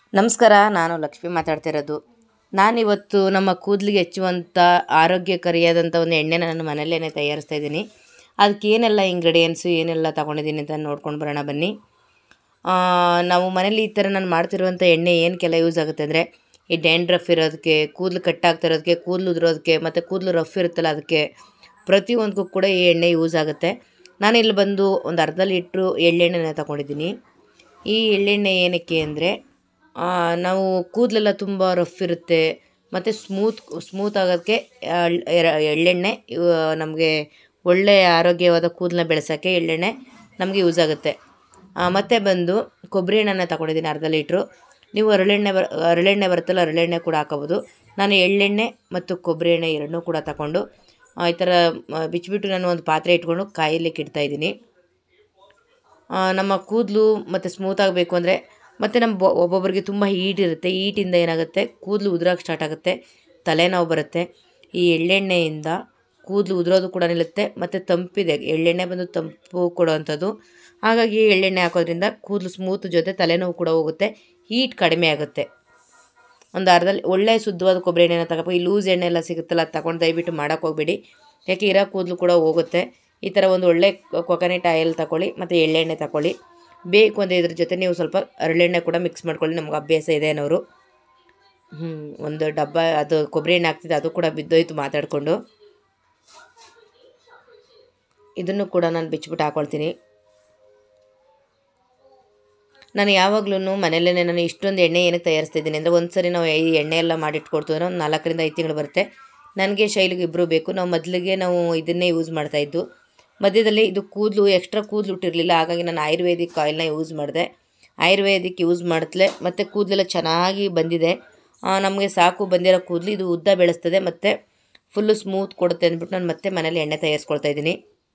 ನಮಸ್ಕಾರ ನಾನು ಲಕ್ಷ್ಮಿ ಮಾತಾಡ್ತಿರೋದು ನಾನಿವತ್ತು ನಮ್ಮ ಕೂದಲಿಗೆ ಹಚ್ಚುವಂಥ ಆರೋಗ್ಯಕರಿಯಾದಂಥ ಒಂದು ಎಣ್ಣೆನ ನಾನು ಮನೆಯಲ್ಲೇ ತಯಾರಿಸ್ತಾ ಇದ್ದೀನಿ ಅದಕ್ಕೆ ಏನೆಲ್ಲ ಇಂಗ್ರೀಡಿಯೆಂಟ್ಸು ಏನೆಲ್ಲ ತಗೊಂಡಿದ್ದೀನಿ ಅಂತ ನೋಡ್ಕೊಂಡು ಬರೋಣ ಬನ್ನಿ ಆ, ನಾವು ಮನೇಲಿ ಈ ಥರ ನಾನು ಮಾಡ್ತಿರುವಂಥ ಎಣ್ಣೆ ಏನಕ್ಕೆಲ್ಲ ಯೂಸ್ ಆಗುತ್ತೆ ಅಂದರೆ ಈ ಡ್ಯಾಂಡ್ರಫ್ ಇರೋದಕ್ಕೆ ಕೂದಲು ಕಟ್ಟಾಗ್ತಿರೋದಕ್ಕೆ ಕೂದಲು ಉದುರೋದಕ್ಕೆ ಮತ್ತು ಕೂದಲು ರಫ್ ಇರುತ್ತಲ್ಲ ಅದಕ್ಕೆ ಪ್ರತಿಯೊಂದಕ್ಕೂ ಕೂಡ ಈ ಎಣ್ಣೆ ಯೂಸ್ ಆಗುತ್ತೆ ನಾನು ಇಲ್ಲಿ ಬಂದು ಒಂದು ಅರ್ಧ ಲೀಟ್ರು ಎಳ್ಳೆಣ್ಣೆನ ತಗೊಂಡಿದ್ದೀನಿ ಈ ಎಳ್ಳೆಣ್ಣೆ ಏನಕ್ಕೆ ಅಂದರೆ ನಾವು ಕೂದಲೆಲ್ಲ ತುಂಬ ರಫ್ ಇರುತ್ತೆ ಮತ್ತು ಸ್ಮೂತ್ ಸ್ಮೂತ್ ಆಗೋಕ್ಕೆ ಆ, ಎರ- ಎಳ್ಳೆಣ್ಣೆ ನಮಗೆ ಒಳ್ಳೆಯ ಆರೋಗ್ಯವಾದ ಕೂದಲನ್ನ ಬೆಳೆಸೋಕ್ಕೆ ಎಳ್ಳೆಣ್ಣೆ ನಮಗೆ ಯೂಸ್ ಆಗುತ್ತೆ ಆ, ಮತ್ತೆ ಬಂದು ಕೊಬ್ಬರಿ ಎಣ್ಣೆನ ತಗೊಂಡಿದ್ದೀನಿ ಅರ್ಧ ಲೀಟ್ರು ನೀವು ಹರಳೆಣ್ಣೆ ಬರ್ ಹರಳೆಣ್ಣೆ ಬರುತ್ತಲ್ಲ ಹರಳೆಣ್ಣೆ ಕೂಡ ಹಾಕೋಬೋದು ನಾನು ಎಳ್ಳೆಣ್ಣೆ ಮತ್ತು ಕೊಬ್ಬರಿ ಎಣ್ಣೆ ಎರಡನ್ನೂ ಕೂಡ ತಗೊಂಡು ಆ, ಈ ಥರ ಆ, ಬಿಚ್ಚಿಬಿಟ್ಟು ನಾನು ಒಂದು ಪಾತ್ರೆ ಇಟ್ಕೊಂಡು ಕಾಯಲಿಕ್ಕೆ ಇಡ್ತಾಯಿದ್ದೀನಿ ನಮ್ಮ ಕೂದಲು ಮತ್ತು ಸ್ಮೂತ್ ಆಗಬೇಕು ಅಂದರೆ ಮತ್ತು ನಮ್ಮ ಬೊ- ಒಬ್ಬೊಬ್ಬರಿಗೆ ತುಂಬ ಹೀಟ್ ಇರುತ್ತೆ ಹೀಟಿಂದ ಏನಾಗುತ್ತೆ ಕೂದಲು ಉದುರೋಕೆ ಸ್ಟಾರ್ಟ್ ಆಗುತ್ತೆ ತಲೆನೋವು ಬರುತ್ತೆ ಈ ಎಳ್ಳೆಣ್ಣೆಯಿಂದ ಕೂದಲು ಉದುರೋದು ಕೂಡ ನಿಲ್ಲುತ್ತೆ ಮತ್ತು ತಂಪಿದೆ ಎಳ್ಳೆಣ್ಣೆ ಬಂದು ತಂಪು ಕೊಡುವಂಥದ್ದು ಹಾಗಾಗಿ ಎಳ್ಳೆಣ್ಣೆ ಹಾಕೋದ್ರಿಂದ ಕೂದಲು ಸ್ಮೂತ್ ಜೊತೆ ತಲೆನೋವು ಕೂಡ ಹೋಗುತ್ತೆ ಹೀಟ್ ಕಡಿಮೆ ಆಗುತ್ತೆ ಒಂದು ಅರ್ಧ ಒಳ್ಳೆ ಶುದ್ಧವಾದ ಕೊಬ್ಬರಿ ಎಣ್ಣೆನ ತಗೋಬೇಕು ಈ ಲೂಸ್ ಎಣ್ಣೆ ಎಲ್ಲ ಸಿಗುತ್ತಲ್ಲ ಅದು ತಗೊಂಡು ದಯವಿಟ್ಟು ಮಾಡೋಕ್ಕೆ ಹೋಗ್ಬೇಡಿ ಯಾಕೆ ಇರೋ ಕೂದಲು ಕೂಡ ಹೋಗುತ್ತೆ ಈ ಥರ ಒಂದು ಒಳ್ಳೆ ಕೊಕೊನೆಟ್ ಆಯಿಲ್ ತಗೊಳ್ಳಿ ಮತ್ತು ಎಳ್ಳೆಣ್ಣೆ ತಗೊಳ್ಳಿ ಬೇಕು ಅಂದರೆ ಇದ್ರ ಜೊತೆ ನೀವು ಸ್ವಲ್ಪ ಹರಳೆಣ್ಣೆ ಕೂಡ ಮಿಕ್ಸ್ ಮಾಡ್ಕೊಳ್ಳಿ ನಮ್ಗೆ ಅಭ್ಯಾಸ ಇದೆ ಅನ್ನೋರು ಹ್ಞೂ ಒಂದು ಡಬ್ಬ ಅದು ಕೊಬ್ಬರಿ ಎಣ್ಣೆ ಹಾಕ್ತಿದ್ದೆ ಅದು ಕೂಡ ಬಿದ್ದೋಯ್ತು ಮಾತಾಡಿಕೊಂಡು ಇದನ್ನು ಕೂಡ ನಾನು ಬಿಚ್ಚಿಬಿಟ್ಟು ಹಾಕ್ಕೊಳ್ತೀನಿ ನಾನು ಯಾವಾಗ್ಲೂ ಮನೆಯಲ್ಲೇ ನಾನು ಇಷ್ಟೊಂದು ಎಣ್ಣೆ ಏನಕ್ಕೆ ತಯಾರಿಸ್ತಾ ಇದ್ದೀನಿ ಅಂದರೆ ಒಂದು ಸರಿ ನಾವು ಈ ಎಣ್ಣೆ ಎಲ್ಲ ಮಾಡಿಟ್ಕೊಡ್ತೀವಿ ಒಂದು ನಾಲ್ಕರಿಂದ ಐದು ತಿಂಗಳು ಬರುತ್ತೆ ನನಗೆ ಶೈಲಿಗೆ ಇಬ್ಬರು ಬೇಕು ನಾವು ಮೊದಲಿಗೆ ನಾವು ಇದನ್ನೇ ಯೂಸ್ ಮಾಡ್ತಾಯಿದ್ದು ಮಧ್ಯದಲ್ಲಿ ಇದು ಕೂದಲು ಎಕ್ಸ್ಟ್ರಾ ಕೂದಲು ಹುಟ್ಟಿರಲಿಲ್ಲ ಹಾಗಾಗಿ ನಾನು ಆಯುರ್ವೇದಿಕ್ ಆಯಿಲ್ನ ಯೂಸ್ ಮಾಡಿದೆ ಆಯುರ್ವೇದಿಕ್ ಯೂಸ್ ಮಾಡಿದ್ಲೆ ಮತ್ತು ಕೂದಲೆಲ್ಲ ಚೆನ್ನಾಗಿ ಬಂದಿದೆ ನಮಗೆ ಸಾಕು ಬಂದಿರೋ ಕೂದಲು ಇದು ಉದ್ದ ಬೆಳೆಸ್ತದೆ ಮತ್ತು ಫುಲ್ಲು ಸ್ಮೂತ್ ಕೊಡುತ್ತೆ ಅಂದ್ಬಿಟ್ಟು ನಾನು ಮತ್ತೆ ಮನೇಲಿ ಎಣ್ಣೆ ತಯಾರಿಸ್ಕೊಳ್ತಾ ಇದ್ದೀನಿ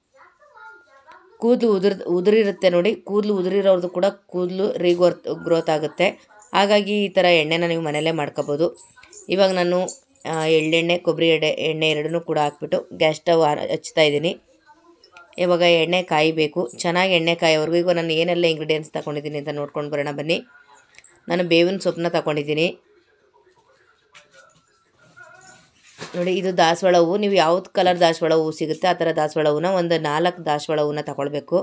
ಕೂದಲು ಉದುರ್ ಉದುರಿರುತ್ತೆ ನೋಡಿ ಕೂದಲು ಉದುರಿರೋರ್ದು ಕೂಡ ಕೂದಲು ರೀಗೋರ್ ಗ್ರೋತ್ ಆಗುತ್ತೆ ಹಾಗಾಗಿ ಈ ಥರ ಎಣ್ಣೆನ ನೀವು ಮನೆಯಲ್ಲೇ ಮಾಡ್ಕೋಬೋದು ಇವಾಗ ನಾನು ಆ, ಎಳ್ಳೆಣ್ಣೆ ಕೊಬ್ಬರಿ ಎಣ್ಣೆ ಎಣ್ಣೆ ಎರಡನ್ನೂ ಕೂಡ ಹಾಕ್ಬಿಟ್ಟು ಗ್ಯಾಸ್ ಸ್ಟವ್ ಆನ್ ಹಚ್ತಾ ಇದ್ದೀನಿ ಇವಾಗ ಎಣ್ಣೆ ಕಾಯಬೇಕು ಚೆನ್ನಾಗಿ ಎಣ್ಣೆ ಕಾಯೋವರೆಗೂ ಈಗ ನಾನು ಏನೆಲ್ಲ ಇಂಗ್ರೀಡಿಯೆಂಟ್ಸ್ ತಗೊಂಡಿದ್ದೀನಿ ಅಂತ ನೋಡ್ಕೊಂಡು ಬರೋಣ ಬನ್ನಿ ನಾನು ಬೇವಿನ ಸೊಪ್ಪನ್ನ ತಗೊಂಡಿದ್ದೀನಿ ನೋಡಿ ಇದು ದಾಸವಾಳ ಹೂವು ನೀವು ಯಾವ್ದು ಕಲರ್ ದಾಸವಾಳ ಹೂವು ಸಿಗುತ್ತೆ ಆ ಥರ ದಾಸವಾಳ ಹೂವನ್ನ ಒಂದು ನಾಲ್ಕು ದಾಸವಾಳ ಹೂವನ್ನ ತಗೊಳ್ಬೇಕು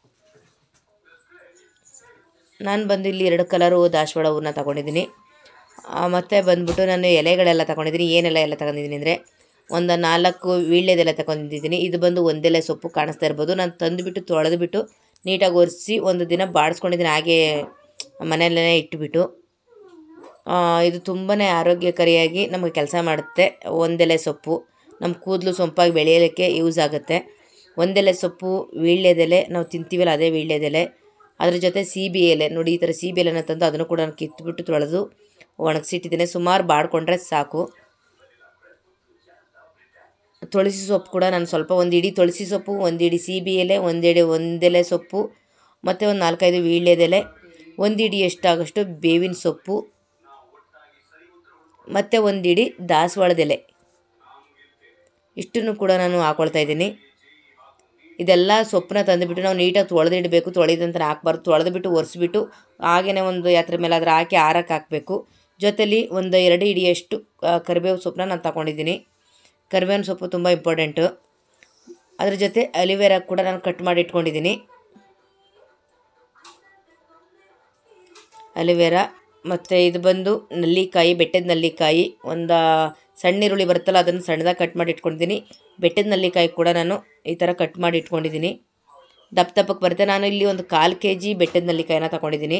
ನಾನು ಬಂದು ಇಲ್ಲಿ ಎರಡು ಕಲರು ದಾಸವಾಳ ಹೂವನ್ನ ತಗೊಂಡಿದ್ದೀನಿ ಆ, ಮತ್ತೆ ಬಂದ್ಬಿಟ್ಟು ನಾನು ಎಲೆಗಳೆಲ್ಲ ತಗೊಂಡಿದ್ದೀನಿ ಏನೆಲ್ಲ ಎಲ್ಲ ತಗೊಂಡಿದ್ದೀನಿ ಅಂದರೆ ಒಂದು ನಾಲ್ಕು ವೀಳ್ಯದೆಲೆ ತಗೊಂಡಿದ್ದೀನಿ ಇದು ಬಂದು ಒಂದೆಲೆ ಸೊಪ್ಪು ಕಾಣಿಸ್ತಾ ಇರ್ಬೋದು ನಾನು ತಂದುಬಿಟ್ಟು ತೊಳೆದುಬಿಟ್ಟು ನೀಟಾಗಿ ಒರೆಸಿ ಒಂದು ದಿನ ಬಾಡಿಸ್ಕೊಂಡಿದ್ದೀನಿ ಹಾಗೆ ಮನೆಯಲ್ಲೇ ಇಟ್ಬಿಟ್ಟು ಆ, ಇದು ತುಂಬಾ ಆರೋಗ್ಯಕರಿಯಾಗಿ ನಮಗೆ ಕೆಲಸ ಮಾಡುತ್ತೆ ಒಂದೆಲೆ ಸೊಪ್ಪು ನಮ್ಮ ಕೂದಲು ಸೊಂಪಾಗಿ ಬೆಳೆಯಲಿಕ್ಕೆ ಯೂಸ್ ಆಗುತ್ತೆ ಒಂದೆಲೆ ಸೊಪ್ಪು ವೀಳ್ಯದೆಲೆ ನಾವು ತಿಂತೀವಲ್ಲ ಅದೇ ವೀಳ್ಯದೆಲೆ ಅದ್ರ ಜೊತೆ ಸೀಬೆ ಎಲೆ ನೋಡಿ ಈ ಥರ ಸೀಬೆ ಎಲೆನ ತಂದು ಅದನ್ನು ಕೂಡ ನಾನು ಕಿತ್ಬಿಟ್ಟು ತೊಳೆದು ಒಣಗಿಸಿಟ್ಟಿದ್ದೇನೆ ಸುಮಾರು ಬಾಡ್ಕೊಂಡ್ರೆ ಸಾಕು ತುಳಸಿ ಸೊಪ್ಪು ಕೂಡ ನಾನು ಸ್ವಲ್ಪ ಒಂದು ಇಡೀ ತುಳಸಿ ಸೊಪ್ಪು ಒಂದು ಇಡೀ ಸೀಬೆ ಎಲೆ ಒಂದೆಡೆ ಒಂದೆಲೆ ಸೊಪ್ಪು ಮತ್ತು ಒಂದು ನಾಲ್ಕೈದು ವೀಳ್ಯದೆಲೆ ಒಂದು ಇಡೀ ಎಷ್ಟಾಗಷ್ಟು ಬೇವಿನ ಸೊಪ್ಪು ಮತ್ತು ಒಂದು ಇಡೀ ದಾಸವಾಳದೆಲೆ ಇಷ್ಟನ್ನು ಕೂಡ ನಾನು ಹಾಕೊಳ್ತಾ ಇದ್ದೀನಿ ಇದೆಲ್ಲ ಸೊಪ್ಪನ್ನ ತಂದುಬಿಟ್ಟು ನಾವು ನೀಟಾಗಿ ತೊಳೆದಿಡಬೇಕು ತೊಳೆದಂತ ಹಾಕ್ಬಾರ್ದು ತೊಳೆದ್ಬಿಟ್ಟು ಒರೆಸ್ಬಿಟ್ಟು ಹಾಗೇ ಒಂದು ಯಾತ್ರ ಮೇಲೆ ಅದ್ರ ಹಾಕಿ ಆರಕ್ಕೆ ಹಾಕಬೇಕು ಜೊತೆಲಿ ಒಂದು ಎರಡು ಇಡಿಯಷ್ಟು ಆ, ಕರಿಬೇವು ಸೊಪ್ಪನ್ನ ನಾನು ತಗೊಂಡಿದ್ದೀನಿ ಕರಿಬೇವಿನ ಸೊಪ್ಪು ತುಂಬ ಇಂಪಾರ್ಟೆಂಟು ಅದ್ರ ಜೊತೆ ಅಲಿವೇರಾ ಕೂಡ ನಾನು ಕಟ್ ಮಾಡಿ ಇಟ್ಕೊಂಡಿದ್ದೀನಿ ಅಲಿವೇರಾ ಮತ್ತು ಇದು ಬಂದು ನಲ್ಲಿಕಾಯಿ ಬೆಟ್ಟದ ನಲ್ಲಿಕಾಯಿ ಒಂದು ಸಣ್ಣ ಈರುಳ್ಳಿ ಬರುತ್ತಲ್ಲ ಅದನ್ನು ಸಣ್ಣದಾಗಿ ಕಟ್ ಮಾಡಿ ಇಟ್ಕೊಂಡಿದ್ದೀನಿ ಬೆಟ್ಟದ ನಲ್ಲಿಕಾಯಿ ಕೂಡ ನಾನು ಈ ಥರ ಕಟ್ ಮಾಡಿ ಇಟ್ಕೊಂಡಿದ್ದೀನಿ ದಪ್ಪ ದಪ್ಪಕ್ಕೆ ಬರುತ್ತೆ ನಾನು ಇಲ್ಲಿ ಒಂದು ಕಾಲು ಕೆ ಜಿ ಬೆಟ್ಟದ ನಲ್ಲಿಕಾಯಿನ ತಗೊಂಡಿದ್ದೀನಿ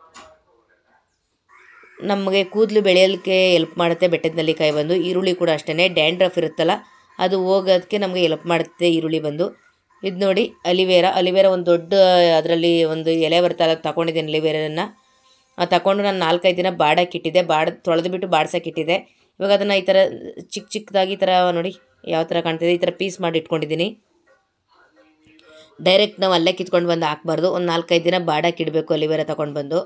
ನಮಗೆ ಕೂದಲು ಬೆಳೆಯೋದಕ್ಕೆ ಎಲ್ಪ್ ಮಾಡುತ್ತೆ ಬೆಟ್ಟದ ನಲ್ಲಿಕಾಯಿ ಬಂದು ಈರುಳ್ಳಿ ಕೂಡ ಅಷ್ಟೇ ಡ್ಯಾಂಡ್ರಫ್ ಇರುತ್ತಲ್ಲ ಅದು ಹೋಗೋದಕ್ಕೆ ನಮಗೆ ಎಲ್ಪ್ ಮಾಡುತ್ತೆ ಈರುಳ್ಳಿ ಬಂದು ಇದು ನೋಡಿ ಅಲಿವೇರಾ ಅಲಿವೇರಾ ಒಂದು ದೊಡ್ಡ ಅದರಲ್ಲಿ ಒಂದು ಎಲೆ ಬರ್ತಲ್ಲ ತಗೊಂಡಿದ್ದೀನಿ ಅಲಿವೇರನ್ನು ತಗೊಂಡು ನಾನು ನಾಲ್ಕೈದು ದಿನ ಬಾಡಕ್ಕೆ ಇಟ್ಟಿದ್ದೆ ಬಾಡ್ ತೊಳೆದುಬಿಟ್ಟು ಬಾಡ್ಸಕ್ಕೆ ಇಟ್ಟಿದ್ದೆ ಇವಾಗ ಅದನ್ನು ಈ ಥರ ಚಿಕ್ಕ ಚಿಕ್ಕದಾಗಿ ಈ ಥರ ನೋಡಿ ಯಾವ ಥರ ಕಾಣ್ತಿದೆ ಈ ಥರ ಪೀಸ್ ಮಾಡಿ ಇಟ್ಕೊಂಡಿದ್ದೀನಿ ಡೈರೆಕ್ಟ್ ನಾವು ಅಲ್ಲೇ ಕಿತ್ಕೊಂಡು ಬಂದು ಹಾಕ್ಬಾರ್ದು ಒಂದು ನಾಲ್ಕೈದು ದಿನ ಬಾಡಕ್ಕೆ ಇಡಬೇಕು ಅಲಿವೇರಾ ತಗೊಂಡು ಬಂದು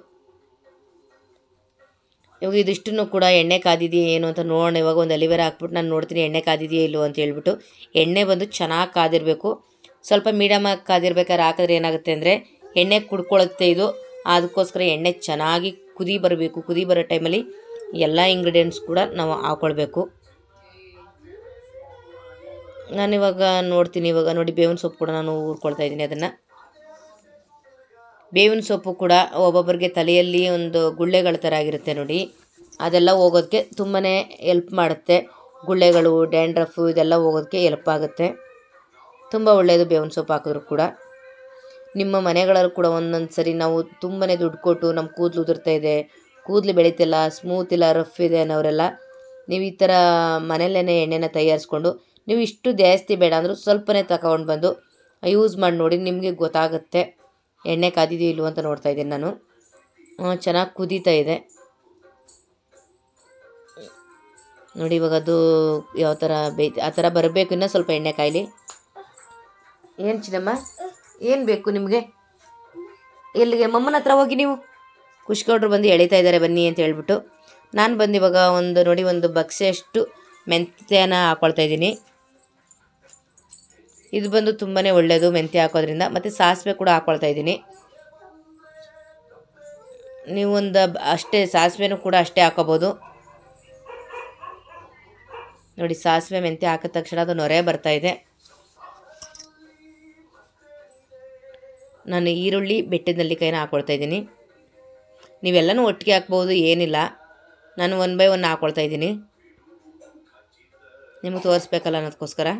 ಇವಾಗ ಇದಿಷ್ಟನ್ನು ಕೂಡ ಎಣ್ಣೆ ಕಾದಿದೆಯಾ ಏನು ಅಂತ ನೋಡೋಣ ಇವಾಗ ಒಂದು ಅಲಿವೇರಾ ಹಾಕ್ಬಿಟ್ಟು ನಾನು ನೋಡ್ತೀನಿ ಎಣ್ಣೆ ಕಾದಿದೆಯಾ ಇಲ್ಲೋ ಅಂತ ಹೇಳ್ಬಿಟ್ಟು ಎಣ್ಣೆ ಬಂದು ಚೆನ್ನಾಗಿ ಕಾದಿರಬೇಕು ಸ್ವಲ್ಪ ಮೀಡಿಯಮಾಗಿ ಕಾದಿರ್ಬೇಕಾದ್ರೆ ಹಾಕಿದ್ರೆ ಏನಾಗುತ್ತೆ ಅಂದರೆ ಎಣ್ಣೆ ಕುಡ್ಕೊಳ್ಳುತ್ತೆ ಇದು ಅದಕ್ಕೋಸ್ಕರ ಎಣ್ಣೆ ಚೆನ್ನಾಗಿ ಕುದಿ ಬರಬೇಕು ಕುದಿ ಬರೋ ಟೈಮಲ್ಲಿ ಎಲ್ಲ ಇಂಗ್ರೀಡಿಯೆಂಟ್ಸ್ ಕೂಡ ನಾವು ಹಾಕ್ಕೊಳ್ಬೇಕು ನಾನಿವಾಗ ನೋಡ್ತೀನಿ ಇವಾಗ ನೋಡಿ ಬೇವಿನ ಸೊಪ್ಪು ಕೂಡ ನಾನು ಹುರ್ಕೊಳ್ತಾ ಇದ್ದೀನಿ ಅದನ್ನು ಬೇವಿನ ಸೊಪ್ಪು ಕೂಡ ಒಬ್ಬೊಬ್ಬರಿಗೆ ತಲೆಯಲ್ಲಿ ಒಂದು ಗುಳ್ಳೆಗಳ ಥರ ಆಗಿರುತ್ತೆ ನೋಡಿ ಅದೆಲ್ಲ ಹೋಗೋದಕ್ಕೆ ತುಂಬಾ ಎಲ್ಪ್ ಮಾಡುತ್ತೆ ಗುಳ್ಳೆಗಳು ಡ್ಯಾಂಡ್ರಫು ಇದೆಲ್ಲ ಹೋಗೋದಕ್ಕೆ ಎಲ್ಪ್ ಆಗುತ್ತೆ ತುಂಬ ಒಳ್ಳೆಯದು ಬೇವಿನ ಸೊಪ್ಪು ಹಾಕಿದ್ರು ಕೂಡ ನಿಮ್ಮ ಮನೆಗಳಲ್ಲೂ ಕೂಡ ಒಂದೊಂದು ಸರಿ ನಾವು ತುಂಬಾ ದುಡ್ಡು ಕೊಟ್ಟು ನಮ್ಮ ಕೂದಲು ಉದುರ್ತಾ ಇದೆ ಕೂದಲು ಬೆಳೀತಿಲ್ಲ ಸ್ಮೂತ್ ಇಲ್ಲ ರಫ್ ಇದೆ ಅನ್ನೋರೆಲ್ಲ ನೀವು ಈ ಥರ ಮನೆಯಲ್ಲೇ ಎಣ್ಣೆನ ತಯಾರಿಸ್ಕೊಂಡು ನೀವು ಇಷ್ಟು ಜಾಸ್ತಿ ಬೇಡ ಅಂದರೂ ಸ್ವಲ್ಪನೇ ತಗೊಂಡು ಬಂದು ಯೂಸ್ ಮಾಡಿ ನೋಡಿ ನಿಮಗೆ ಗೊತ್ತಾಗುತ್ತೆ ಎಣ್ಣೆ ಕಾದಿದೆಯೋ ಇಲ್ವೋ ಅಂತ ನೋಡ್ತಾ ಇದ್ದೀನಿ ನಾನು ಚೆನ್ನಾಗಿ ಕುದೀತಾ ಇದೆ ನೋಡಿ ಇವಾಗ ಅದು ಯಾವ ಥರ ಬೇಯ್ತು ಆ ಥರ ಬರಬೇಕು ಇನ್ನೂ ಸ್ವಲ್ಪ ಎಣ್ಣೆ ಕಾಯಲಿ ಏನು ಚಿನ್ನಮ್ಮ ಏನು ಬೇಕು ನಿಮಗೆ ಎಲ್ಲಿಗೆ ಮಮ್ಮನ ಹತ್ರ ಹೋಗಿ ನೀವು ಕುಷ್ಕೌಡ್ರು ಬಂದು ಎಳಿತಾ ಇದ್ದಾರೆ ಬನ್ನಿ ಅಂತ ಹೇಳ್ಬಿಟ್ಟು ನಾನು ಬಂದು ಇವಾಗ ಒಂದು ನೋಡಿ ಒಂದು ಬಕ್ಸೆಯಷ್ಟು ಮೆಂತ್ಯನ ಹಾಕ್ಕೊಳ್ತಾ ಇದ್ದೀನಿ ಇದು ಬಂದು ತುಂಬಾ ಒಳ್ಳೆಯದು ಮೆಂತ್ಯ ಹಾಕೋದ್ರಿಂದ ಮತ್ತು ಸಾಸಿವೆ ಕೂಡ ಹಾಕ್ಕೊಳ್ತಾ ಇದ್ದೀನಿ ನೀವು ಒಂದು ಬ- ಅಷ್ಟೇ ಸಾಸಿವೆನೂ ಕೂಡ ಅಷ್ಟೇ ಹಾಕೋಬೋದು ನೋಡಿ ಸಾಸಿವೆ ಮೆಂತ್ಯ ಹಾಕಿದ ತಕ್ಷಣ ಅದು ನೊರೆ ಬರ್ತಾ ಇದೆ ನಾನು ಈರುಳ್ಳಿ ಬೆಟ್ಟದ ನೆಲ್ಲಿಕಾಯಿನ ಹಾಕ್ಕೊಳ್ತಾ ಇದ್ದೀನಿ ನೀವೆಲ್ಲನೂ ಒಟ್ಟಿಗೆ ಹಾಕ್ಬೋದು ಏನಿಲ್ಲ ನಾನು ಒನ್ ಬೈ ಒನ್ ಹಾಕ್ಕೊಳ್ತಾ ಇದ್ದೀನಿ ನಿಮಗೆ ತೋರಿಸ್ಬೇಕಲ್ಲ ಅನ್ನೋದಕ್ಕೋಸ್ಕರ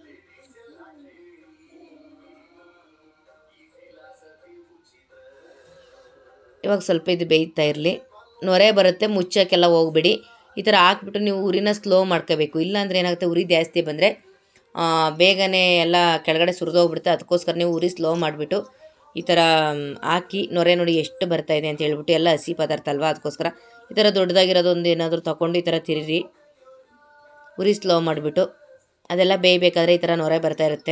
ಇವಾಗ ಸ್ವಲ್ಪ ಇದು ಬೇಯ್ತಾ ಇರಲಿ ನೊರೆ ಬರುತ್ತೆ ಮುಚ್ಚೋಕ್ಕೆಲ್ಲ ಹೋಗ್ಬಿಡಿ ಈ ಥರ ಹಾಕ್ಬಿಟ್ಟು ನೀವು ಉರಿನ ಸ್ಲೋ ಮಾಡ್ಕೋಬೇಕು ಇಲ್ಲಾಂದ್ರೆ ಏನಾಗುತ್ತೆ ಉರಿ ಜಾಸ್ತಿ ಬಂದರೆ ಬೇಗನೆ ಎಲ್ಲ ಕೆಳಗಡೆ ಸುರಿದೋಗ್ಬಿಡುತ್ತೆ ಅದಕ್ಕೋಸ್ಕರ ನೀವು ಉರಿ ಸ್ಲೋ ಮಾಡಿಬಿಟ್ಟು ಈ ಥರ ಮ್, ಹಾಕಿ ನೊರೆ ನೋಡಿ ಎಷ್ಟು ಬರ್ತಾ ಇದೆ ಅಂತ ಹೇಳ್ಬಿಟ್ಟು ಎಲ್ಲ ಹಸಿ ಪದಾರ್ಥ ಅಲ್ವಾ ಅದಕ್ಕೋಸ್ಕರ ಈ ಥರ ದೊಡ್ಡದಾಗಿರೋದೊಂದು ಏನಾದರೂ ತಗೊಂಡು ಈ ಥರ ತಿರುಗಿ ಉರಿ ಸ್ಲೋ ಮಾಡಿಬಿಟ್ಟು ಅದೆಲ್ಲ ಬೇಯಬೇಕಾದ್ರೆ ಈ ಥರ ನೊರೆ ಬರ್ತಾ ಇರುತ್ತೆ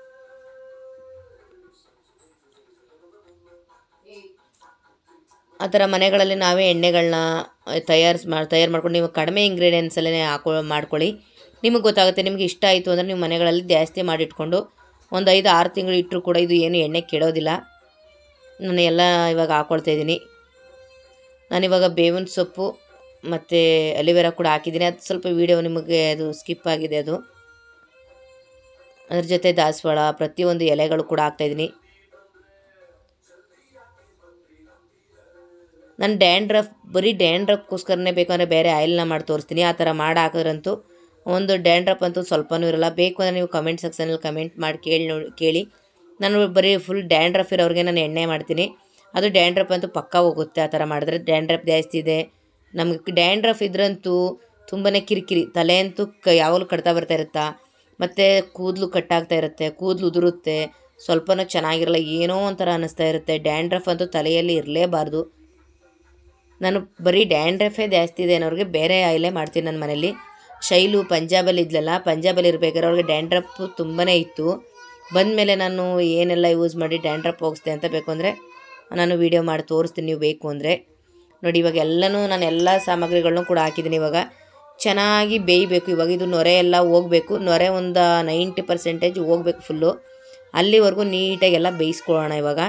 ಆ ಥರ ಮನೆಗಳಲ್ಲಿ ನಾವೇ ಎಣ್ಣೆಗಳನ್ನ ತಯಾರಿಸ್ ಮಾಡಿ ತಯಾರು ಮಾಡ್ಕೊಂಡು ನೀವು ಕಡಿಮೆ ಇಂಗ್ರೀಡಿಯೆಂಟ್ಸಲ್ಲೇ ಹಾಕೊ ಮಾಡ್ಕೊಳ್ಳಿ ನಿಮಗೆ ಗೊತ್ತಾಗುತ್ತೆ ನಿಮಗೆ ಇಷ್ಟ ಆಯಿತು ಅಂದರೆ ನೀವು ಮನೆಗಳಲ್ಲಿ ಜಾಸ್ತಿ ಮಾಡಿಟ್ಕೊಂಡು ಒಂದು ಐದು ಆರು ತಿಂಗಳು ಇಟ್ಟರು ಕೂಡ ಇದು ಏನು ಎಣ್ಣೆ ಕೆಡೋದಿಲ್ಲ ನಾನು ಎಲ್ಲ ಇವಾಗ ಹಾಕ್ಕೊಳ್ತಾ ಇದ್ದೀನಿ ನಾನಿವಾಗ ಬೇವಿನ ಸೊಪ್ಪು ಮತ್ತು ಅಲಿವೆರಾ ಕೂಡ ಹಾಕಿದ್ದೀನಿ ಅದು ಸ್ವಲ್ಪ ವೀಡಿಯೋ ನಿಮಗೆ ಅದು ಸ್ಕಿಪ್ ಆಗಿದೆ ಅದು ಅದ್ರ ಜೊತೆ ದಾಸವಾಳ ಪ್ರತಿಯೊಂದು ಎಲೆಗಳು ಕೂಡ ಹಾಕ್ತಾಯಿದ್ದೀನಿ ನಾನು ಡ್ಯಾಂಡ್ರಫ್ ಬರೀ ಡ್ಯಾಂಡ್ರಫ್ಗೋಸ್ಕರನೇ ಬೇಕಂದರೆ ಬೇರೆ ಆಯಿಲ್ನ ಮಾಡಿ ತೋರಿಸ್ತೀನಿ ಆ ಥರ ಮಾಡಿ ಹಾಕಿದ್ರಂತೂ ಒಂದು ಡ್ಯಾಂಡ್ರಫ್ ಅಂತೂ ಸ್ವಲ್ಪನೂ ಇರಲ್ಲ ಬೇಕು ಅಂದರೆ ನೀವು ಕಮೆಂಟ್ ಸೆಕ್ಷನಲ್ಲಿ ಕಮೆಂಟ್ ಮಾಡಿ ಕೇಳಿ ನೋಡಿ ಕೇಳಿ ನಾನು ಬರೀ ಫುಲ್ ಡ್ಯಾಂಡ್ರಫ್ ಇರೋರಿಗೆ ನಾನು ಎಣ್ಣೆ ಮಾಡ್ತೀನಿ ಅದು ಡ್ಯಾಂಡ್ರಫ್ ಅಂತೂ ಪಕ್ಕ ಹೋಗುತ್ತೆ ಆ ಥರ ಮಾಡಿದ್ರೆ ಡ್ಯಾಂಡ್ರಫ್ ಜಾಸ್ತಿ ಇದೆ ನಮಗೆ ಡ್ಯಾಂಡ್ರಫ್ ಇದ್ರಂತೂ ತುಂಬಾ ಕಿರಿಕಿರಿ ತಲೆ ಅಂತೂ ಕ ಯಾವಾಗಲೂ ಕಟ್ತಾ ಬರ್ತಾ ಇರುತ್ತಾ ಮತ್ತು ಕೂದಲು ಕಟ್ಟಾಗ್ತಾ ಇರುತ್ತೆ ಕೂದಲು ಉದುರುತ್ತೆ ಸ್ವಲ್ಪನೂ ಚೆನ್ನಾಗಿರಲ್ಲ ಏನೋ ಒಂಥರ ಅನ್ನಿಸ್ತಾ ಇರುತ್ತೆ ಡ್ಯಾಂಡ್ರಫ್ ಅಂತೂ ತಲೆಯಲ್ಲಿ ಇರಲೇಬಾರ್ದು ನಾನು ಬರೀ ಡ್ಯಾಂಡ್ರಫೇ ಜಾಸ್ತಿ ಇದೆ ಅನ್ನೋರಿಗೆ ಬೇರೆ ಆಯಿಲೇ ಮಾಡ್ತೀನಿ ನನ್ನ ಮನೇಲಿ ಶೈಲು ಪಂಜಾಬಲ್ಲಿ ಇದ್ಲಲ್ಲ ಪಂಜಾಬಲ್ಲಿ ಇರ್ಬೇಕಾದ್ರೆ ಅವ್ರಿಗೆ ಡ್ಯಾಂಡ್ರಫ್ ತುಂಬಾ ಇತ್ತು ಬಂದಮೇಲೆ ನಾನು ಏನೆಲ್ಲ ಯೂಸ್ ಮಾಡಿ ಡ್ಯಾಂಡ್ರಫ್ ಹೋಗಿಸ್ದೆ ಅಂತ ಬೇಕು ಅಂದರೆ ನಾನು ವೀಡಿಯೋ ಮಾಡಿ ತೋರಿಸ್ತೀನಿ ನೀವು ಬೇಕು ಅಂದರೆ ನೋಡಿ ಇವಾಗ ಎಲ್ಲನೂ ನಾನು ಎಲ್ಲ ಸಾಮಗ್ರಿಗಳನ್ನೂ ಕೂಡ ಹಾಕಿದ್ದೀನಿ ಇವಾಗ ಚೆನ್ನಾಗಿ ಬೇಯಬೇಕು ಇವಾಗ ಇದು ನೊರೆ ಎಲ್ಲ ಹೋಗಬೇಕು ನೊರೆ ಒಂದು ನೈಂಟಿ ಪರ್ಸೆಂಟೇಜ್ ಹೋಗ್ಬೇಕು ಫುಲ್ಲು ಅಲ್ಲಿವರೆಗೂ ನೀಟಾಗಿ ಎಲ್ಲ ಬೇಯಿಸ್ಕೊಳ್ಳೋಣ ಇವಾಗ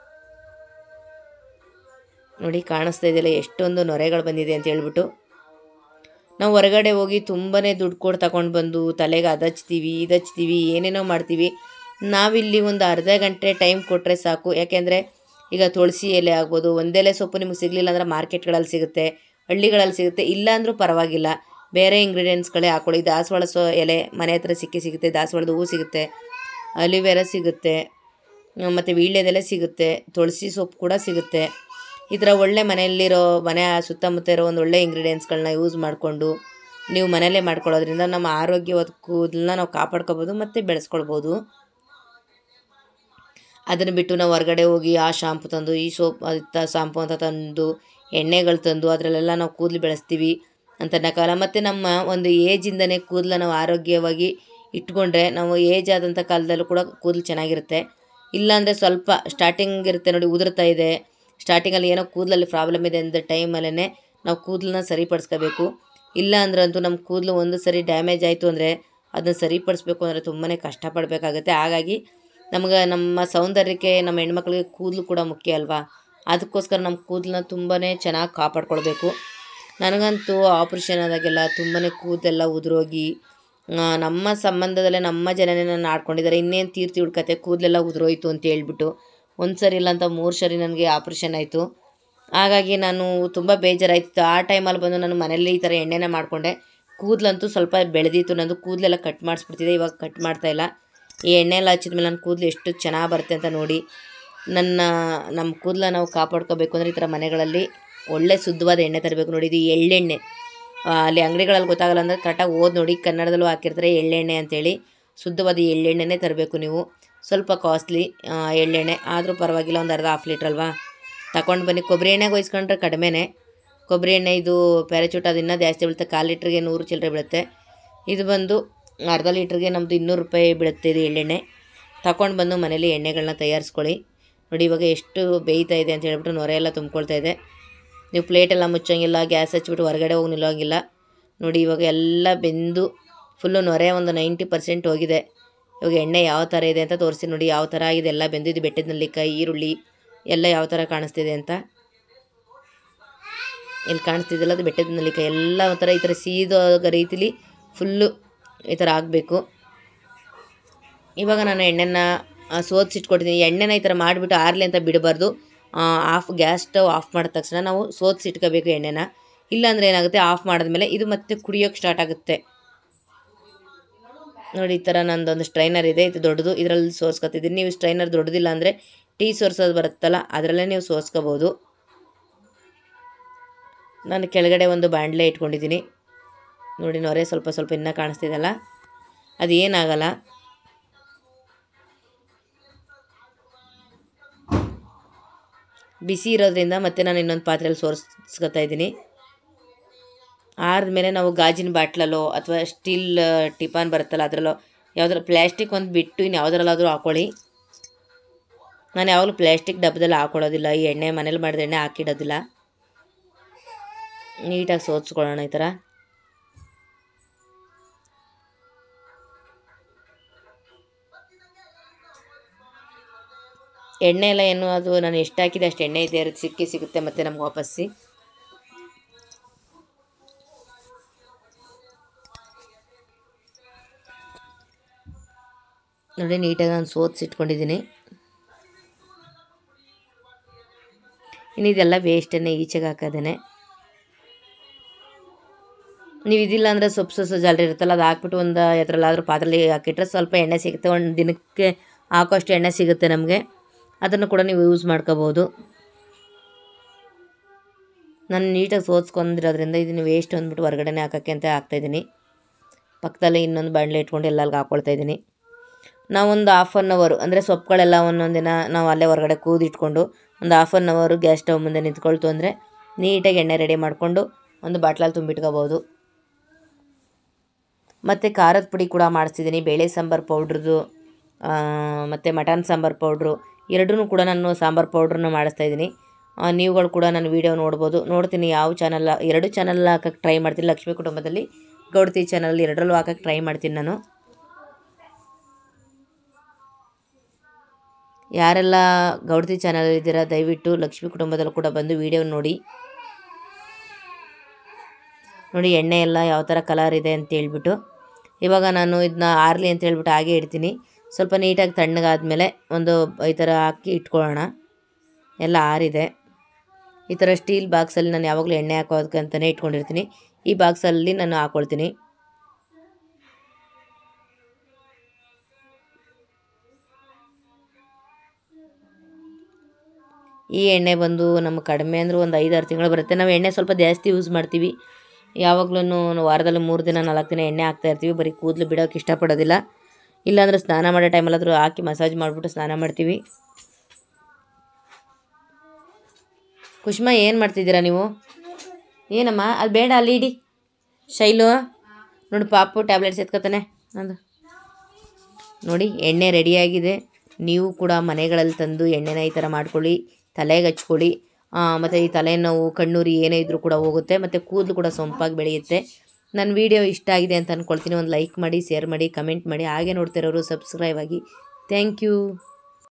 ನೋಡಿ ಕಾಣಿಸ್ತಾ ಇದೆಯಲ್ಲ ಎಷ್ಟೊಂದು ನೊರೆಗಳು ಬಂದಿದೆ ಅಂತ ಹೇಳ್ಬಿಟ್ಟು ನಾವು ಹೊರಗಡೆ ಹೋಗಿ ತುಂಬಾ ದುಡ್ಡು ಕೊಟ್ಟು ತಗೊಂಡು ಬಂದು ತಲೆಗೆ ಅದು ಹಚ್ತೀವಿ ಇದು ಹಚ್ತೀವಿ ಏನೇನೋ ಮಾಡ್ತೀವಿ ನಾವಿಲ್ಲಿ ಒಂದು ಅರ್ಧ ಗಂಟೆ ಟೈಮ್ ಕೊಟ್ಟರೆ ಸಾಕು ಯಾಕೆಂದರೆ ಈಗ ತುಳಸಿ ಎಲೆ ಆಗ್ಬೋದು ಒಂದೆಲೆ ಸೊಪ್ಪು ನಿಮಗೆ ಸಿಗಲಿಲ್ಲ ಅಂದರೆ ಮಾರ್ಕೆಟ್ಗಳಲ್ಲಿ ಸಿಗುತ್ತೆ ಹಳ್ಳಿಗಳಲ್ಲಿ ಸಿಗುತ್ತೆ ಇಲ್ಲ ಅಂದರೂ ಪರವಾಗಿಲ್ಲ ಬೇರೆ ಇಂಗ್ರೀಡಿಯೆಂಟ್ಸ್ಗಳೇ ಹಾಕ್ಕೊಳ್ಳಿ ದಾಸವಾಳ ಸೊ ಎಲೆ ಮನೆ ಹತ್ರ ಸಿಕ್ಕಿ ಸಿಗುತ್ತೆ ದಾಸವಾಳದ ಹೂವು ಸಿಗುತ್ತೆ ಅಲಿವೆರಾ ಸಿಗುತ್ತೆ ಮತ್ತು ವೀಳ್ಯದೆಲೆ ಸಿಗುತ್ತೆ ತುಳಸಿ ಸೊಪ್ಪು ಕೂಡ ಸಿಗುತ್ತೆ ಈ ಥರ ಒಳ್ಳೆ ಮನೆಯಲ್ಲಿರೋ ಮನೆ ಸುತ್ತಮುತ್ತ ಇರೋ ಒಂದು ಒಳ್ಳೆ ಇಂಗ್ರೀಡಿಯೆಂಟ್ಸ್ಗಳನ್ನ ಯೂಸ್ ಮಾಡಿಕೊಂಡು ನೀವು ಮನೆಯಲ್ಲೇ ಮಾಡ್ಕೊಳ್ಳೋದ್ರಿಂದ ನಮ್ಮ ಆರೋಗ್ಯವಾದ ಕೂದಲನ್ನ ನಾವು ಕಾಪಾಡ್ಕೋಬೋದು ಮತ್ತು ಬೆಳೆಸ್ಕೊಳ್ಬೋದು ಅದನ್ನು ಬಿಟ್ಟು ನಾವು ಹೊರಗಡೆ ಹೋಗಿ ಆ ಶಾಂಪು ತಂದು ಈ ಸೋಪ್ ಅಂತ ಶಾಂಪು ಅಂತ ತಂದು ಎಣ್ಣೆಗಳು ತಂದು ಅದರಲ್ಲೆಲ್ಲ ನಾವು ಕೂದಲು ಬೆಳೆಸ್ತೀವಿ ಅಂತ ಅನ್ನೋಕ್ಕಾಗಲ್ಲ ಮತ್ತು ನಮ್ಮ ಒಂದು ಏಜಿಂದನೇ ಕೂದಲ ನಾವು ಆರೋಗ್ಯವಾಗಿ ಇಟ್ಕೊಂಡ್ರೆ ನಾವು ಏಜ್ ಆದಂಥ ಕಾಲದಲ್ಲೂ ಕೂಡ ಕೂದಲು ಚೆನ್ನಾಗಿರುತ್ತೆ ಇಲ್ಲಾಂದರೆ ಸ್ವಲ್ಪ ಸ್ಟಾರ್ಟಿಂಗ್ ಇರುತ್ತೆ ನೋಡಿ ಉದುರ್ತಾ ಇದೆ ಸ್ಟಾರ್ಟಿಂಗಲ್ಲಿ ಏನೋ ಕೂದಲಲ್ಲಿ ಪ್ರಾಬ್ಲಮ್ ಇದೆ ಅಂದ ಟೈಮಲ್ಲೇ ನಾವು ಕೂದಲನ್ನ ಸರಿಪಡಿಸ್ಕೋಬೇಕು ಇಲ್ಲ ಅಂದ್ರಂತೂ ನಮ್ಮ ಕೂದಲು ಒಂದು ಸರಿ ಡ್ಯಾಮೇಜ್ ಆಯಿತು ಅಂದರೆ ಅದನ್ನ ಸರಿಪಡಿಸ್ಬೇಕು ಅಂದರೆ ತುಂಬಾ ಕಷ್ಟಪಡಬೇಕಾಗತ್ತೆ ಹಾಗಾಗಿ ನಮ್ಗೆ ನಮ್ಮ ಸೌಂದರ್ಯಕ್ಕೆ ನಮ್ಮ ಹೆಣ್ಮಕ್ಳಿಗೆ ಕೂದಲು ಕೂಡ ಮುಖ್ಯ ಅಲ್ವಾ ಅದಕ್ಕೋಸ್ಕರ ನಮ್ಮ ಕೂದಲನ್ನ ತುಂಬಾ ಚೆನ್ನಾಗಿ ಕಾಪಾಡ್ಕೊಳ್ಬೇಕು ನನಗಂತೂ ಆಪ್ರೇಷನ್ ಆದಾಗೆಲ್ಲ ತುಂಬಾ ಕೂದಲೆಲ್ಲ ಉದುರೋಗಿ ಆ, ನಮ್ಮ ಸಂಬಂಧದಲ್ಲೇ ನಮ್ಮ ಜನನೇ ನನ್ನ ಆಡ್ಕೊಂಡಿದ್ದಾರೆ ಇನ್ನೇನು ತೀರ್ತಿ ಹುಡ್ಕತೆ ಕೂದಲೆಲ್ಲ ಉದುರೋಯ್ತು ಅಂತ ಹೇಳ್ಬಿಟ್ಟು ಒಂದು ಸರಿ ಇಲ್ಲ ಅಂತ ಮೂರು ಸರಿ ನನಗೆ ಆಪ್ರೇಷನ್ ಆಯಿತು ಹಾಗಾಗಿ ನಾನು ತುಂಬ ಬೇಜಾರಾಯ್ತು ಆ ಟೈಮಲ್ಲಿ ಬಂದು ನಾನು ಮನೇಲಿ ಈ ಥರ ಎಣ್ಣೆನ ಮಾಡಿಕೊಂಡೆ ಕೂದಲಂತೂ ಸ್ವಲ್ಪ ಬೆಳೆದಿತ್ತು ನಂದು ಕೂದಲೆಲ್ಲ ಕಟ್ ಮಾಡಿಸ್ಬಿಡ್ತಿದೆ ಇವಾಗ ಕಟ್ ಮಾಡ್ತಾ ಇಲ್ಲ ಈ ಎಣ್ಣೆ ಎಲ್ಲ ಹಚ್ಚಿದ್ಮೇಲೆ ನನ್ನ ಕೂದಲು ಎಷ್ಟು ಚೆನ್ನಾಗಿ ಬರುತ್ತೆ ಅಂತ ನೋಡಿ ನನ್ನ ನಮ್ಮ ಕೂದಲ ನಾವು ಕಾಪಾಡ್ಕೋಬೇಕು ಅಂದರೆ ಈ ಥರ ಮನೆಗಳಲ್ಲಿ ಒಳ್ಳೆ ಶುದ್ಧವಾದ ಎಣ್ಣೆ ತರಬೇಕು ನೋಡಿ ಇದು ಎಳ್ಳೆಣ್ಣೆ ಆ, ಅಲ್ಲಿ ಅಂಗಡಿಗಳಲ್ಲಿ ಗೊತ್ತಾಗಲ್ಲ ಅಂದರೆ ಕರೆಕ್ಟಾಗಿ ಓದಿ ನೋಡಿ ಕನ್ನಡದಲ್ಲೂ ಹಾಕಿರ್ತಾರೆ ಎಳ್ಳೆಣ್ಣೆ ಅಂತೇಳಿ ಶುದ್ಧವಾದ ಎಳ್ಳೆಣ್ಣೆನೇ ತರಬೇಕು ನೀವು ಸ್ವಲ್ಪ ಕಾಸ್ಟ್ಲಿ ಎಳ್ಳೆಣ್ಣೆ ಆದರೂ ಪರವಾಗಿಲ್ಲ ಒಂದು ಅರ್ಧ ಹಾಫ್ ಲೀಟ್ರ್ ಅಲ್ವಾ ತಗೊಂಡು ಬನ್ನಿ ಕೊಬ್ಬರಿ ಎಣ್ಣೆಗೆ ವಹಿಸ್ಕೊಂಡ್ರೆ ಕಡಿಮೆನೇ ಕೊಬ್ಬರಿ ಎಣ್ಣೆ ಇದು ಪ್ಯಾರಾಚೂಟ್ ಅದು ಇನ್ನೂ ಜಾಸ್ತಿ ಬೀಳುತ್ತೆ ಕಾಲು ಲೀಟ್ರಿಗೆ ನೂರು ಚಿಲ್ಲರೆ ಬೀಳುತ್ತೆ ಇದು ಬಂದು ಅರ್ಧ ಲೀಟ್ರಿಗೆ ನಮ್ಮದು ಇನ್ನೂರು ರೂಪಾಯಿ ಬೀಳುತ್ತೆ ಇದು ಎಳ್ಳೆಣ್ಣೆ ತಗೊಂಡು ಬಂದು ಮನೇಲಿ ಎಣ್ಣೆಗಳನ್ನ ತಯಾರಿಸ್ಕೊಳ್ಳಿ ನೋಡಿ ಇವಾಗ ಎಷ್ಟು ಬೇಯ್ತಾ ಇದೆ ಅಂತ ಹೇಳ್ಬಿಟ್ಟು ನೊರೆ ಎಲ್ಲ ತುಂಬ್ಕೊಳ್ತಾ ಇದೆ ನೀವು ಪ್ಲೇಟೆಲ್ಲ ಮುಚ್ಚೋಂಗಿಲ್ಲ ಗ್ಯಾಸ್ ಹಚ್ಬಿಟ್ಟು ಹೊರಗಡೆ ಹೋಗಿ ನಿಲ್ಲೋಂಗಿಲ್ಲ ನೋಡಿ ಇವಾಗ ಎಲ್ಲ ಬೆಂದು ಫುಲ್ಲು ನೊರೆ ಒಂದು ನೈಂಟಿ ಪರ್ಸೆಂಟ್ ಹೋಗಿದೆ ಇವಾಗ ಎಣ್ಣೆ ಯಾವ ಥರ ಇದೆ ಅಂತ ತೋರಿಸಿ ನೋಡಿ ಯಾವ ಥರ ಆಗಿದೆ ಎಲ್ಲ ಬೆಂದಿದ್ದು ಬೆಟ್ಟದ ನೆಲ್ಲಿಕಾಯಿ ಈರುಳ್ಳಿ ಎಲ್ಲ ಯಾವ ಥರ ಕಾಣಿಸ್ತಿದೆ ಅಂತ ಇಲ್ಲಿ ಕಾಣಿಸ್ತಿದ್ದಲ್ಲ ಅದು ಬೆಟ್ಟದ ನೆಲ್ಲಿಕಾಯಿ ಎಲ್ಲ ಒಂಥರ ಈ ಥರ ಸೀದೋ ರೀತಿಲಿ ಫುಲ್ಲು ಈ ಥರ ಆಗಬೇಕು ಇವಾಗ ನಾನು ಎಣ್ಣೆನ ಸೋದಿಸಿಟ್ಕೊಟ್ಟಿದ್ದೀನಿ ಎಣ್ಣೆನ ಈ ಥರ ಮಾಡಿಬಿಟ್ಟು ಆರಲಿ ಅಂತ ಬಿಡಬಾರ್ದು ಆಫ್ ಗ್ಯಾಸ್ ಸ್ಟವ್ ಆಫ್ ಮಾಡಿದ ತಕ್ಷಣ ನಾವು ಸೋದಿಸಿಟ್ಕೋಬೇಕು ಎಣ್ಣೆನ ಇಲ್ಲಾಂದರೆ ಏನಾಗುತ್ತೆ ಆಫ್ ಮಾಡಿದ್ಮೇಲೆ ಇದು ಮತ್ತೆ ಕುಡಿಯೋಕ್ಕೆ ಸ್ಟಾರ್ಟ್ ಆಗುತ್ತೆ ನೋಡಿ ಈ ಥರ ನಂದೊಂದು ಸ್ಟ್ರೈನರ್ ಇದೆ ಇದು ದೊಡ್ಡದು ಇದರಲ್ಲಿ ಸೋಸ್ಕೊತಿದ್ದೀನಿ ನೀವು ಸ್ಟ್ರೈನರ್ ದೊಡ್ಡದಿಲ್ಲ ಅಂದರೆ ಟೀ ಸೋರ್ಸೋದು ಬರುತ್ತಲ್ಲ ಅದರಲ್ಲೇ ನೀವು ಸೋಸ್ಕೋಬೋದು ನಾನು ಕೆಳಗಡೆ ಒಂದು ಬಾಣಲೆ ಇಟ್ಕೊಂಡಿದ್ದೀನಿ ನೋಡಿ ನೊರೆ ಸ್ವಲ್ಪ ಸ್ವಲ್ಪ ಇನ್ನೂ ಕಾಣಿಸ್ತಿದೆಯಲ್ಲ ಅದು ಏನಾಗಲ್ಲ ಬಿಸಿ ಇರೋದ್ರಿಂದ ಮತ್ತೆ ನಾನು ಇನ್ನೊಂದು ಪಾತ್ರೆಯಲ್ಲಿ ಸೋರಿಸ್ಕೊತಾ ಇದ್ದೀನಿ ಆದ್ಮೇಲೆ ನಾವು ಗಾಜಿನ ಬಾಟ್ಲಲ್ಲೋ ಅಥವಾ ಸ್ಟೀಲ್ ಟಿಫಾನ್ ಬರುತ್ತಲ್ಲ ಅದರಲ್ಲೋ ಯಾವ್ದಾರ ಪ್ಲ್ಯಾಸ್ಟಿಕ್ ಒಂದು ಬಿಟ್ಟು ಇನ್ನು ಯಾವುದ್ರಲ್ಲಾದರೂ ಹಾಕೊಳ್ಳಿ ನಾನು ಯಾವಾಗಲೂ ಪ್ಲ್ಯಾಸ್ಟಿಕ್ ಡಬ್ಬದಲ್ಲಿ ಹಾಕೊಳ್ಳೋದಿಲ್ಲ ಈ ಎಣ್ಣೆ ಮನೇಲಿ ಮಾಡಿದ ಎಣ್ಣೆ ಹಾಕಿಡೋದಿಲ್ಲ ನೀಟಾಗಿ ಸೋದಿಸ್ಕೊಳ್ಳೋಣ ಈ ಥರ ಎಣ್ಣೆ ಎಲ್ಲ ಏನು ಅದು ನಾನು ಎಷ್ಟು ಹಾಕಿದೆ ಅಷ್ಟು ಎಣ್ಣೆ ಇದೆ ಇರುತ್ತೆ ಸಿಕ್ಕಿ ಸಿಗುತ್ತೆ ಮತ್ತೆ ನಮ್ಗೆ ವಾಪಸ್ಸಿ ನೋಡಿ ನೀಟಾಗಿ ನಾನು ಸೋದಿಸಿಟ್ಕೊಂಡಿದ್ದೀನಿ ಇನ್ನು ಇದೆಲ್ಲ ವೇಸ್ಟನ್ನೇ ಈಚೆಗೆ ಹಾಕೋದೇನೆ ನೀವು ಇದಿಲ್ಲ ಅಂದರೆ ಸೊಪ್ಪು ಸೊಸು ಜಾಲರಿ ಇರುತ್ತಲ್ಲ ಅದು ಹಾಕ್ಬಿಟ್ಟು ಒಂದು ಎದ್ರಲ್ಲಾದ್ರೂ ಪಾತ್ರೆಲಿ ಹಾಕಿಟ್ರೆ ಸ್ವಲ್ಪ ಎಣ್ಣೆ ಸಿಗುತ್ತೆ ಒಂದು ದಿನಕ್ಕೆ ಹಾಕೋಷ್ಟು ಎಣ್ಣೆ ಸಿಗುತ್ತೆ ನಮಗೆ ಅದನ್ನು ಕೂಡ ನೀವು ಯೂಸ್ ಮಾಡ್ಕೋಬೋದು ನಾನು ನೀಟಾಗಿ ಸೋಸ್ಕೊಂಡಿರೋದ್ರಿಂದ ಇದನ್ನು ವೇಸ್ಟ್ ಅಂದ್ಬಿಟ್ಟು ಹೊರಗಡೆನೇ ಹಾಕೋಕ್ಕೆ ಅಂತ ಹಾಕ್ತಾಯಿದ್ದೀನಿ ಪಕ್ಕದಲ್ಲಿ ಇನ್ನೊಂದು ಬಾಣಲೆ ಇಟ್ಕೊಂಡು ಎಲ್ಲ ಅಲ್ಲಿಗೆ ಹಾಕ್ಕೊಳ್ತಾ ಇದ್ದೀನಿ ನಾವೊಂದು ಹಾಫ್ ಆನ್ ಅವರು ಅಂದರೆ ಸೊಪ್ಪುಗಳೆಲ್ಲ ಒಂದೊಂದು ದಿನ ನಾವು ಅಲ್ಲೇ ಹೊರಗಡೆ ಕೂದಿಟ್ಕೊಂಡು ಒಂದು ಹಾಫ್ ಆನ್ ಅವರು ಗ್ಯಾಸ್ ಸ್ಟವ್ ಮುಂದೆ ನಿಂತ್ಕೊಳ್ತು ಅಂದರೆ ನೀಟಾಗಿ ಎಣ್ಣೆ ರೆಡಿ ಮಾಡಿಕೊಂಡು ಒಂದು ಬಾಟ್ಲಲ್ಲಿ ತುಂಬಿಟ್ಕೋಬೋದು ಮತ್ತು ಖಾರದ ಪುಡಿ ಕೂಡ ಮಾಡಿಸ್ತಿದ್ದೀನಿ ಬೇಳೆ ಸಾಂಬಾರು ಪೌಡ್ರದ್ದು ಮತ್ತು ಮಟನ್ ಸಾಂಬಾರು ಪೌಡ್ರು ಎರಡೂ ಕೂಡ ನಾನು ಸಾಂಬಾರು ಪೌಡ್ರನ್ನ ಮಾಡಿಸ್ತಾ ಇದ್ದೀನಿ ಆ, ನೀವುಗಳು ಕೂಡ ನನ್ನ ವೀಡಿಯೋ ನೋಡ್ಬೋದು ನೋಡ್ತೀನಿ ಯಾವ ಚಾನಲ್ ಎರಡು ಚಾನಲ್ ಹಾಕಕ್ಕೆ ಟ್ರೈ ಮಾಡ್ತೀನಿ ಲಕ್ಷ್ಮೀ ಕುಟುಂಬದಲ್ಲಿ ಗೌಡತಿ ಚಾನಲ್ ಎರಡರಲ್ಲೂ ಹಾಕಕ್ಕೆ ಟ್ರೈ ಮಾಡ್ತೀನಿ ನಾನು ಯಾರೆಲ್ಲ ಗೌಡತಿ ಚಾನಲ್ ಇದ್ದೀರಾ ದಯವಿಟ್ಟು ಲಕ್ಷ್ಮೀ ಕುಟುಂಬದಲ್ಲೂ ಕೂಡ ಬಂದು ವಿಡಿಯೋ ನೋಡಿ ನೋಡಿ ಎಣ್ಣೆ ಎಲ್ಲ ಯಾವ ಥರ ಕಲರ್ ಇದೆ ಅಂತ ಹೇಳ್ಬಿಟ್ಟು ಇವಾಗ ನಾನು ಇದನ್ನ ಆರಲಿ ಅಂತ ಹೇಳ್ಬಿಟ್ಟು ಹಾಗೆ ಇಡ್ತೀನಿ ಸ್ವಲ್ಪ ನೀಟಾಗಿ ತಣ್ಣಗಾದ್ಮೇಲೆ ಒಂದು ಈ ಥರ ಹಾಕಿ ಇಟ್ಕೊಳ್ಳೋಣ ಎಲ್ಲ ಆರಿದೆ ಈ ಥರ ಸ್ಟೀಲ್ ಬಾಕ್ಸಲ್ಲಿ ನಾನು ಯಾವಾಗಲೂ ಎಣ್ಣೆ ಹಾಕೋದಕ್ಕಂತಲೇ ಇಟ್ಕೊಂಡಿರ್ತೀನಿ ಈ ಬಾಕ್ಸಲ್ಲಿ ನಾನು ಹಾಕ್ಕೊಳ್ತೀನಿ ಈ ಎಣ್ಣೆ ಬಂದು ನಮ್ಗೆ ಕಡಿಮೆ ಅಂದರೂ ಒಂದು ಐದಾರು ತಿಂಗಳು ಬರುತ್ತೆ ನಾವು ಎಣ್ಣೆ ಸ್ವಲ್ಪ ಜಾಸ್ತಿ ಯೂಸ್ ಮಾಡ್ತೀವಿ ಯಾವಾಗಲೂ ವಾರದಲ್ಲಿ ಮೂರು ದಿನ ನಾಲ್ಕು ದಿನ ಎಣ್ಣೆ ಹಾಕ್ತಾ ಇರ್ತೀವಿ ಬರೀ ಕೂದಲು ಬಿಡೋಕೆ ಇಷ್ಟಪಡೋದಿಲ್ಲ ಇಲ್ಲಾಂದ್ರೆ ಸ್ನಾನ ಮಾಡೋ ಟೈಮಲ್ಲಾದರೂ ಹಾಕಿ ಮಸಾಜ್ ಮಾಡಿಬಿಟ್ಟು ಸ್ನಾನ ಮಾಡ್ತೀವಿ ಕುಷ್ಮಾ ಏನು ಮಾಡ್ತಿದ್ದೀರಾ ನೀವು ಏನಮ್ಮ ಅದು ಬೇಡ ಅಲ್ಲಿ ಇಡಿ ಶೈಲು ನೋಡಿ ಪಾಪು ಟ್ಯಾಬ್ಲೆಟ್ಸ್ ಎತ್ಕೊತಾನೆ ನಂದು ನೋಡಿ ಎಣ್ಣೆ ರೆಡಿಯಾಗಿದೆ ನೀವು ಕೂಡ ಮನೆಗಳಲ್ಲಿ ತಂದು ಎಣ್ಣೆನ ಈ ಥರ ಮಾಡ್ಕೊಳ್ಳಿ ತಲೆಗೆ ಹಚ್ಕೊಳ್ಳಿ ಮತ್ತು ಈ ತಲೆನೋವು ಕಣ್ಣೂರಿ ಏನೇ ಇದ್ರೂ ಕೂಡ ಹೋಗುತ್ತೆ ಮತ್ತು ಕೂದಲು ಕೂಡ ಸೊಂಪಾಗಿ ಬೆಳೆಯುತ್ತೆ ನನ್ನ ವೀಡಿಯೋ ಇಷ್ಟ ಆಗಿದೆ ಅಂತ ಅಂದ್ಕೊಳ್ತೀನಿ ಒಂದು ಲೈಕ್ ಮಾಡಿ ಶೇರ್ ಮಾಡಿ ಕಮೆಂಟ್ ಮಾಡಿ ಹಾಗೆ ನೋಡ್ತಿರೋರು ಸಬ್ಸ್ಕ್ರೈಬ್ ಆಗಿ ಥ್ಯಾಂಕ್ ಯು